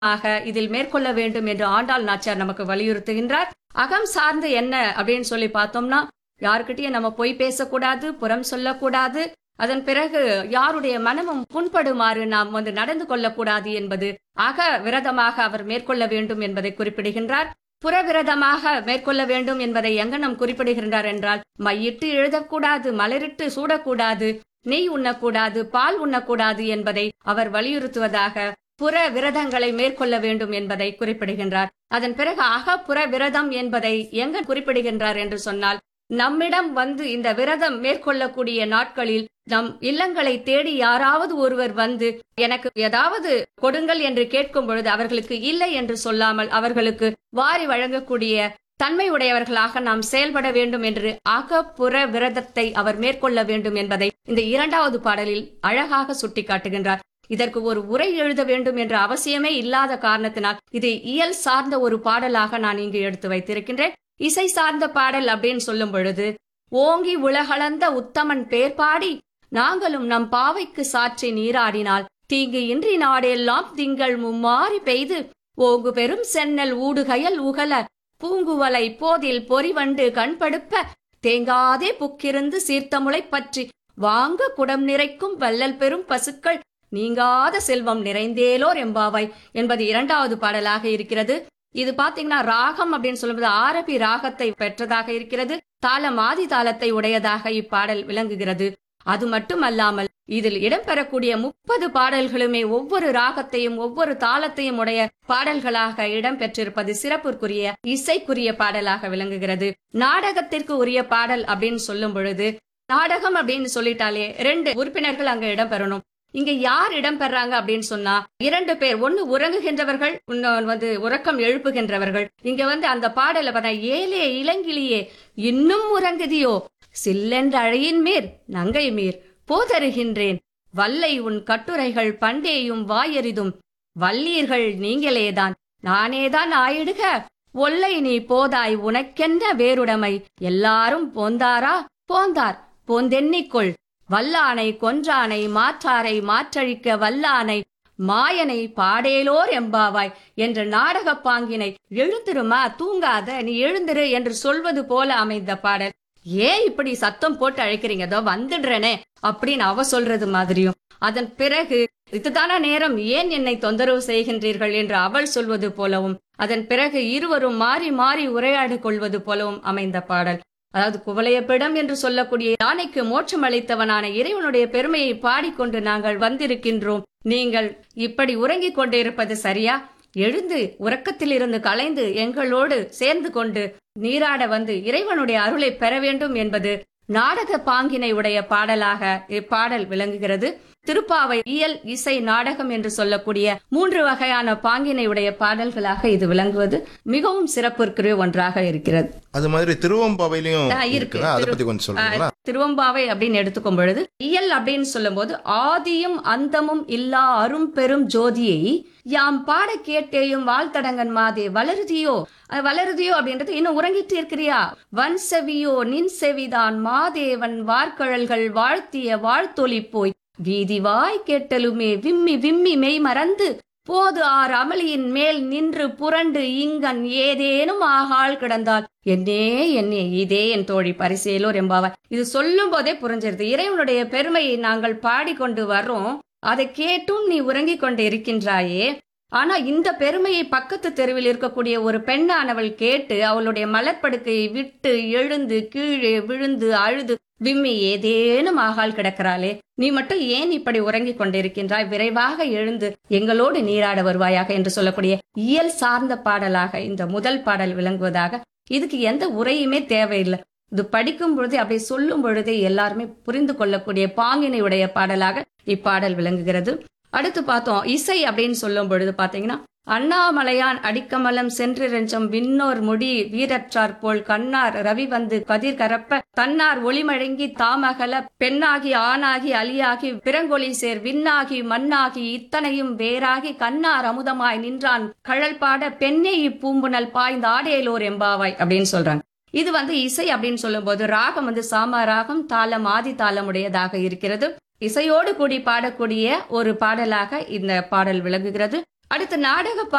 ஆக இதில் மேற்கொள்ள வேண்டும் என்று ஆண்டாள் நாச்சியார் நமக்கு வலியுறுத்துகின்றார் அகம் சார்ந்து என்ன அப்படின்னு சொல்லி பார்த்தோம்னா யாருக்கிட்டயும் நம்ம பொய் பேசக்கூடாது புறம் சொல்லக்கூடாது அதன் பிறகு யாருடைய மனமும் புண்படுமாறு நாம் வந்து நடந்து கொள்ளக்கூடாது என்பது அக விரதமாக அவர் மேற்கொள்ள வேண்டும் என்பதை குறிப்பிடுகின்றார் புறவிரதமாக மேற்கொள்ள வேண்டும் என்பதை எங்கனம் குறிப்பிடுகின்றார் என்றால் மையிட்டு எழுதக்கூடாது மலரிட்டு சூடக்கூடாது நெய் உண்ணக்கூடாது பால் உண்ணக்கூடாது என்பதை அவர் வலியுறுத்துவதாக புற விரதங்களை மேற்கொள்ள வேண்டும் என்பதை குறிப்பிடுகின்றார் அதன் பிறகு அகப்புற விரதம் என்பதை எங்க குறிப்பிடுகின்றார் என்று சொன்னால் நம்மிடம் வந்து இந்த விரதம் மேற்கொள்ளக்கூடிய நாட்களில் நம் இல்லங்களை தேடி யாராவது ஒருவர் வந்து எனக்கு ஏதாவது கொடுங்கள் என்று கேட்கும் பொழுது அவர்களுக்கு இல்லை என்று சொல்லாமல் அவர்களுக்கு வாரி வழங்கக்கூடிய தன்மை உடையவர்களாக நாம் செயல்பட வேண்டும் என்று அகப்புற விரதத்தை அவர் மேற்கொள்ள வேண்டும் என்பதை இந்த இரண்டாவது பாடலில் அழகாக சுட்டிக்காட்டுகின்றார் இதற்கு ஒரு உரை எழுத வேண்டும் என்ற அவசியமே இல்லாத காரணத்தினால் இது இயல் சார்ந்த ஒரு பாடலாக நான் இங்கு எடுத்து வைத்திருக்கின்றேன் இசை சார்ந்த பாடல் அப்படின்னு சொல்லும் பொழுது ஓங்கி உலகளந்த உத்தமன் பேர் பாடி நாங்களும் நம் பாவைக்கு சாற்றி நீராடினால் தீங்கு இன்றி நாடெல்லாம் திங்கள் மும்மாறி பெய்து ஓங்கு பெரும் சென்னல் ஊடுகயல் உகல பூங்குவலை போதில் பொறிவண்டு கண்படுப்ப தேங்காதே புக்கிருந்து சீர்த்தமுளை பற்றி வாங்க குடம் நிறைக்கும் வள்ளல் பெரும் பசுக்கள் நீங்காத செல்வம் நிறைந்தேலோர் எம்பாவாய் என்பது இரண்டாவது பாடலாக இருக்கிறது இது பாத்தீங்கன்னா ராகம் அப்படின்னு சொல்லும்போது ஆரபி ராகத்தை பெற்றதாக இருக்கிறது தாளம் ஆதி தாளத்தை உடையதாக இப்பாடல் விளங்குகிறது அது மட்டுமல்லாமல் இதில் இடம்பெறக்கூடிய முப்பது பாடல்களுமே ஒவ்வொரு ராகத்தையும் ஒவ்வொரு தாளத்தையும் உடைய பாடல்களாக இடம்பெற்றிருப்பது சிறப்புக்குரிய இசைக்குரிய பாடலாக விளங்குகிறது நாடகத்திற்கு உரிய பாடல் அப்படின்னு சொல்லும் பொழுது நாடகம் அப்படின்னு சொல்லிட்டாலே ரெண்டு உறுப்பினர்கள் அங்க இடம்பெறணும் இங்க யார் இடம்பெறாங்க அப்படின்னு சொன்னா இரண்டு பேர் ஒன்னு உறங்குகின்றவர்கள் இன்னொன்று வந்து உறக்கம் எழுப்புகின்றவர்கள் இங்க வந்து அந்த பாடல பார்த்தா ஏலே இளங்கிலியே இன்னும் உறங்குதியோ சில்லென்ற அழையின் மேற் நங்கை மீர் போதருகின்றேன் வல்லை உன் கட்டுரைகள் பண்டேயும் வாயெறிதும் வல்லீர்கள் நீங்களேதான் நானேதான் ஆயிடுக ஒல்லை நீ போதாய் உனக்கென்ன வேறுடைமை எல்லாரும் போந்தாரா போந்தார் போந்தென்னிக்கொள் வல்லானை கொன்றானை மாற்றாரை மாற்றழிக்க வல்லானை மாயனை பாடேலோர் எம்பாவாய் என்ற நாடகப் பாங்கினை எழுந்திருமா தூங்காத நீ எழுந்திரு என்று சொல்வது போல அமைந்த பாடல் ஏன் இப்படி சத்தம் போட்டு அழைக்கிறீங்க அதோ வந்துடுறேனே அப்படின்னு அவ சொல்றது மாதிரியும் அதன் பிறகு இதுதானா நேரம் ஏன் என்னை தொந்தரவு செய்கின்றீர்கள் என்று அவள் சொல்வது போலவும் அதன் பிறகு இருவரும் மாறி மாறி உரையாடி கொள்வது போலவும் அமைந்த பாடல் அதாவது குவளையப்பிடம் என்று சொல்லக்கூடிய யானைக்கு மோட்சம் அளித்தவனான இறைவனுடைய பெருமையை பாடிக்கொண்டு நாங்கள் வந்திருக்கின்றோம் நீங்கள் இப்படி உறங்கிக் கொண்டிருப்பது சரியா எழுந்து உறக்கத்தில் இருந்து கலைந்து எங்களோடு சேர்ந்து கொண்டு நீராட வந்து இறைவனுடைய அருளை பெற வேண்டும் என்பது நாடக பாங்கினை உடைய பாடலாக இப்பாடல் விளங்குகிறது திருப்பாவை இயல் இசை நாடகம் என்று சொல்லக்கூடிய மூன்று வகையான பாங்கினை உடைய பாடல்களாக இது விளங்குவது மிகவும் சிறப்பிற்குரிய ஒன்றாக இருக்கிறது அது மாதிரி திருவம்பாவையிலையும் ஆ, இருக்கு. இருக்குதா அதை பத்தி கொஞ்சம் சொல்றீங்களா திருவம்பாவை அப்படின்னு எடுத்துக்கும் பொழுது இயல் அப்படின்னு சொல்லும்போது ஆதியும் அந்தமும் இல்லா அரும் பெரும் ஜோதியை யாம் பாட கேட்டேயும் வாழ்த்தடங்கன் மாதே வளருதியோ அது வளருதியோ அப்படின்றது இன்னும் உறங்கிட்டு இருக்கிறியா வன் செவியோ நின் செவிதான் மாதேவன் வார்கழல்கள் வாழ்த்திய வாழ்த்தொலி போய் வீதி வாய் கேட்டலுமே விம்மி விம்மி மெய் மறந்து போது ஆர் அமளியின் மேல் நின்று புரண்டு இங்கன் ஏதேனும் ஆகாள் கிடந்தால் என்னே என்னே இதே என் தோழி பரிசேலோர் என்பாவாய் இது சொல்லும் போதே புரிஞ்சிருது இறைவனுடைய பெருமையை நாங்கள் பாடிக்கொண்டு வர்றோம் அதை கேட்டும் நீ உறங்கிக் கொண்டு இருக்கின்றாயே ஆனா இந்த பெருமையை பக்கத்து தெருவில் இருக்கக்கூடிய ஒரு பெண்ணானவள் கேட்டு அவளுடைய மலர்ப்படுக்கையை விட்டு எழுந்து கீழே விழுந்து அழுது விம்மி ஏதேனும் ஆகால் கிடக்கிறாளே நீ மட்டும் ஏன் இப்படி உறங்கிக் கொண்டிருக்கின்றாய் விரைவாக எழுந்து எங்களோடு நீராட வருவாயாக என்று சொல்லக்கூடிய இயல் சார்ந்த பாடலாக இந்த முதல் பாடல் விளங்குவதாக இதுக்கு எந்த உரையுமே தேவையில்லை இது படிக்கும் பொழுதே அப்படியே சொல்லும் பொழுதே எல்லாருமே புரிந்து கொள்ளக்கூடிய பாங்கினை உடைய பாடலாக இப்பாடல் விளங்குகிறது அடுத்து பார்த்தோம் இசை அப்படின்னு சொல்லும் பொழுது பாத்தீங்கன்னா அண்ணாமலையான் அடிக்கமலம் சென்றிரஞ்சம் விண்ணோர் முடி வீரற்றார் போல் கண்ணார் ரவி வந்து கதிர் கரப்ப தன்னார் ஒளிமழங்கி தாமகல பெண்ணாகி ஆணாகி அலியாகி பிறங்கொழி சேர் விண்ணாகி மண்ணாகி இத்தனையும் வேறாகி கண்ணார் அமுதமாய் நின்றான் கழல் பாட பெண்ணே இப்பூம்புணல் பாய்ந்த ஆடேலோர் எம்பாவாய் அப்படின்னு சொல்றாங்க இது வந்து இசை அப்படின்னு சொல்லும்போது ராகம் வந்து சாமா ராகம் தாளம் ஆதி தாளம் உடையதாக இருக்கிறது இசையோடு கூடி பாடக்கூடிய ஒரு பாடலாக இந்த பாடல் விளங்குகிறது அடுத்து நாடக